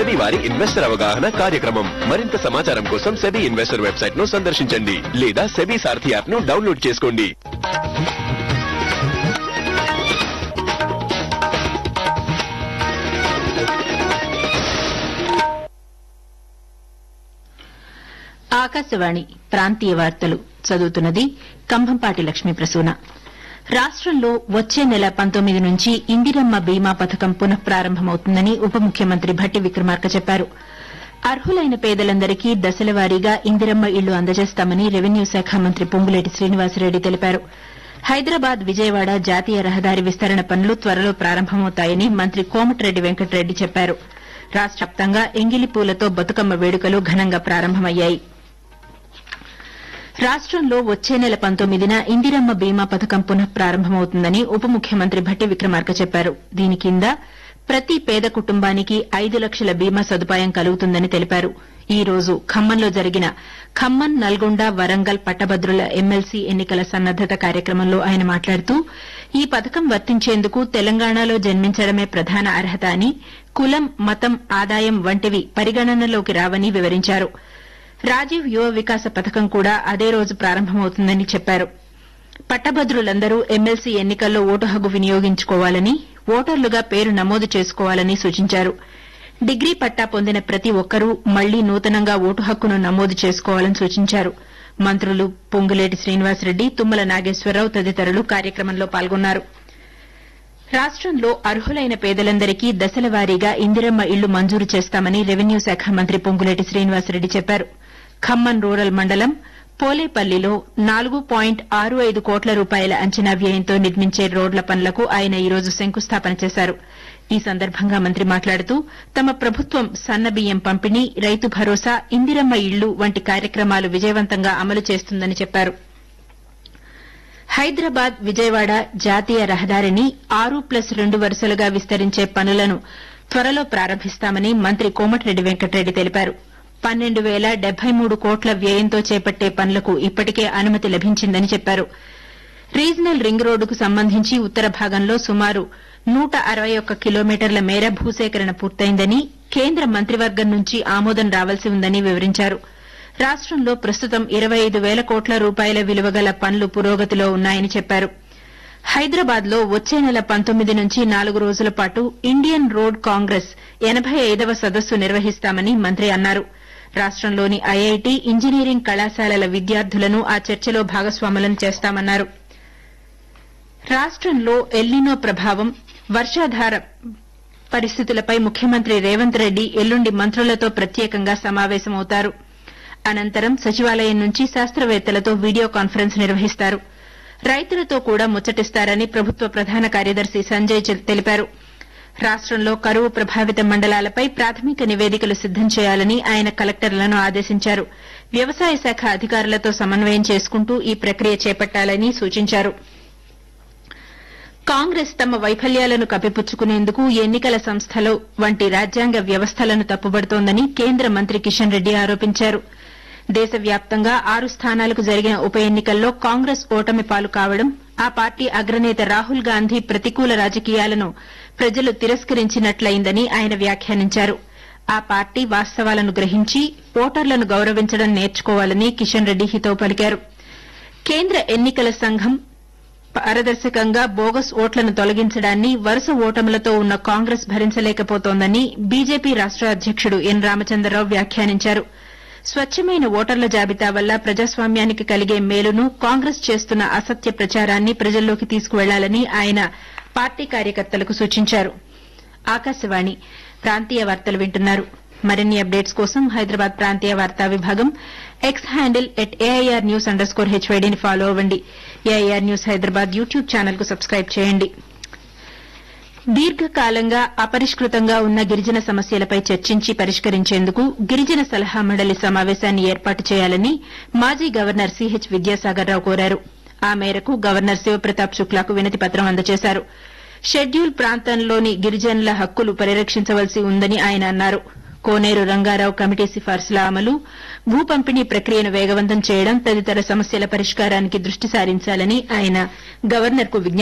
SEBI వారి investor అవగాహన కార్యక్రమం మరింత సమాచారం కోసం సెబీ ఇన్వెస్టర్ వెబ్సైట్ ను సందర్శించండి లేదా సెబీ సారథి యాప్ ను డౌన్లోడ్ చేసుకోండి ఆకాశవాణి ప్రాంతీయ వార్తలు చదువుతున్నది కంభంపాటి లక్ష్మీ ప్రసూన రాష్టంలో వచ్చే నెల పంతొమ్మిది నుంచి ఇందిరమ్మ బీమా పథకం పునః ప్రారంభమవుతుందని ఉప ముఖ్యమంత్రి భట్టి విక్రమార్క చెప్పారు అర్హులైన పేదలందరికీ దశలవారీగా ఇందిరమ్మ ఇళ్లు అందజేస్తామని రెవెన్యూ శాఖ మంత్రి పొంగులేటి శ్రీనివాసరెడ్డి తెలిపారు హైదరాబాద్ విజయవాడ జాతీయ రహదారి విస్తరణ పనులు త్వరలో ప్రారంభమవుతాయని మంత్రి కోమటిరెడ్డి వెంకటరెడ్డి చెప్పారు రాష్ట వ్యాప్తంగా ఎంగిలి పూలతో బతుకమ్మ వేడుకలు ఘనంగా ప్రారంభమయ్యాయి రాష్టంలో వచ్చే నెల పంతొమ్మిదిన ఇందిరమ్మ బీమా పథకం పునః ప్రారంభమవుతుందని ఉప ముఖ్యమంత్రి భట్టి విక్రమార్క చెప్పారు దీని కింద ప్రతి పేద కుటుంబానికి ఐదు లక్షల బీమా సదుపాయం కలుగుతుందని తెలిపారు ఈ రోజు ఖమ్మంలో జరిగిన ఖమ్మం నల్గొండ వరంగల్ పట్టభద్రుల ఎమ్మెల్సీ ఎన్నికల సన్నద్దత కార్యక్రమంలో ఆయన మాట్లాడుతూ ఈ పథకం వర్తించేందుకు తెలంగాణలో జన్మించడమే ప్రధాన అర్హత అని కులం మతం ఆదాయం వంటివి పరిగణనలోకి రావని వివరించారు రాజీవ్ యువ వికాస పథకం కూడా అదే రోజు ప్రారంభమవుతుందని చెప్పారు పట్టభద్రులందరూ ఎమ్మెల్సీ ఎన్నికల్లో ఓటు హక్కు వినియోగించుకోవాలని ఓటర్లుగా పేరు నమోదు చేసుకోవాలని సూచించారు డిగ్రీ పట్టా పొందిన ప్రతి ఒక్కరూ మళ్లీ నూతనంగా ఓటు హక్కును నమోదు చేసుకోవాలని సూచించారు మంత్రులు పొంగులేటి శ్రీనివాసరెడ్డి తుమ్మల నాగేశ్వరరావు తదితరులు కార్యక్రమంలో పాల్గొన్నారు రాష్టంలో అర్హులైన పేదలందరికీ దశల వారీగా ఇందిరమ్మ ఇళ్లు మంజూరు చేస్తామని రెవెన్యూ శాఖ మంత్రి పొంగులేటి శ్రీనివాసరెడ్డి చెప్పారు ఖమ్మం రూరల్ మండలం పోలేపల్లిలో నాలుగు పాయింట్ ఆరు ఐదు కోట్ల రూపాయల అంచనా వ్యయంతో నిర్మించే రోడ్ల పనులకు ఆయన ఈ రోజు శంకుస్థాపన చేశారు ఈ సందర్భంగా మంత్రి మాట్లాడుతూ తమ ప్రభుత్వం సన్నబియ్యం పంపిణీ రైతు భరోసా ఇందిరమ్మ ఇళ్లు వంటి కార్యక్రమాలు విజయవంతంగా అమలు చేస్తుందని చెప్పారు హైదరాబాద్ విజయవాడ జాతీయ రహదారిని ఆరు ప్లస్ రెండు వరుసలుగా విస్తరించే పనులను త్వరలో ప్రారంభిస్తామని మంత్రి కోమటిరెడ్డి వెంకటరెడ్డి తెలిపారు పన్నెండు వేల డెబ్బై మూడు కోట్ల వ్యయంతో చేపట్టే పనులకు ఇప్పటికే అనుమతి లభించిందని చెప్పారు రీజనల్ రింగ్ రోడ్డుకు సంబంధించి ఉత్తర భాగంలో సుమారు నూట అరవై ఒక్క కిలోమీటర్ల మేర భూసేకరణ పూర్తయిందని కేంద్ర మంత్రివర్గం నుంచి ఆమోదం రావాల్సి ఉందని వివరించారు రాష్టంలో ప్రస్తుతం ఇరవై ఐదు వేల కోట్ల రూపాయల విలువగల పనులు పురోగతిలో ఉన్నాయని చెప్పారు హైదరాబాద్ లో వచ్చే నెల పంతొమ్మిది నుంచి నాలుగు రోజుల పాటు ఇండియన్ రోడ్ కాంగ్రెస్ ఎనబై ఐదవ సదస్సు నిర్వహిస్తామని మంత్రి అన్నారు రాష్టంలోని ఐఐటి ఇంజనీరింగ్ కళాశాలల విద్యార్థులను ఆ చర్చలో భాగస్వాములను చేస్తామన్నారు రాష్టంలో ఎల్నినో ప్రభావం వర్షాధార పరిస్థితులపై ముఖ్యమంత్రి రేవంత్ రెడ్డి ఎల్లుండి మంత్రులతో ప్రత్యేకంగా సమావేశమవుతారు అనంతరం సచివాలయం నుంచి శాస్త్రవేత్తలతో వీడియో కాన్ఫరెన్స్ నిర్వహిస్తారు రైతులతో కూడా ముచ్చటిస్తారని ప్రభుత్వ ప్రధాన కార్యదర్శి సంజయ్ తెలిపారు రాష్టంలో కరువు ప్రభావిత మండలాలపై ప్రాథమిక నివేదికలు సిద్దం చేయాలని ఆయన కలెక్టర్లను ఆదేశించారు వ్యవసాయ శాఖ అధికారులతో సమన్వయం చేసుకుంటూ ఈ ప్రక్రియ చేపట్టాలని సూచించారు కాంగ్రెస్ తమ వైఫల్యాలను కప్పిపుచ్చుకునేందుకు ఎన్నికల సంస్థలు వంటి రాజ్యాంగ వ్యవస్థలను తప్పుబడుతోందని కేంద్ర మంత్రి కిషన్ రెడ్డి ఆరోపించారు దేశవ్యాప్తంగా ఆరు స్థానాలకు జరిగిన ఉప ఎన్నికల్లో కాంగ్రెస్ ఓటమి పాలు కావడం ఆ పార్టీ అగ్రనేత రాహుల్ గాంధీ ప్రతికూల రాజకీయాలను ప్రజలు తిరస్కరించినట్లయిందని ఆయన వ్యాఖ్యానించారు ఆ పార్టీ వాస్తవాలను గ్రహించి ఓటర్లను గౌరవించడం నేర్చుకోవాలని కిషన్ రెడ్డి హితవు పలికారు కేంద్ర ఎన్నికల సంఘం పారదర్శకంగా బోగస్ ఓట్లను తొలగించడాన్ని వరుస ఓటములతో ఉన్న కాంగ్రెస్ భరించలేకపోతోందని బీజేపీ రాష్ట అధ్యకుడు ఎన్ రామచంద్రరావు వ్యాఖ్యానించారు స్వచ్చమైన ఓటర్ల జాబితా వల్ల ప్రజాస్వామ్యానికి కలిగే మేలును కాంగ్రెస్ చేస్తున్న అసత్య ప్రచారాన్ని ప్రజల్లోకి తీసుకువెళ్లాలని ఆయన పార్టీ కార్యకర్తలకు సూచించారు ఆకాశవాణి ప్రాంతీయ వార్తలు వింటున్నారు మరిన్ని అప్డేట్స్ కోసం హైదరాబాద్ ప్రాంతీయ వార్తా విభాగం X handle at AIR news underscore హెచ్వైడీని ఫాలో అవ్వండి AIR news Hyderabad YouTube channel కు సబ్స్క్రైబ్ చేయండి దీర్ఘకాలంగా అపరిష్కృతంగా ఉన్న గిరిజన సమస్యలపై చర్చించి పరిష్కరించేందుకు గిరిజన సలహా మండలి సమావేశాన్ని ఏర్పాటు చేయాలని మాజీ గవర్నర్ సిహెచ్ విద్యాసాగర్రావు కోరారు ఆ మేరకు గవర్నర్ శివప్రతాప్ శుక్లాకు వినతి పత్రం అందజేశారు షెడ్యూల్ ప్రాంతంలోని గిరిజనుల హక్కులు పరిరక్షించవలసి ఉందని ఆయన అన్నారు కోనేరు రంగారావు కమిటీ సిఫార్సుల అమలు భూ పంపిణీ ప్రక్రియను వేగవంతం చేయడం తదితర సమస్యల పరిష్కారానికి దృష్టి సారించాలని ఆయన గవర్నర్కు విజ్ఞప్తి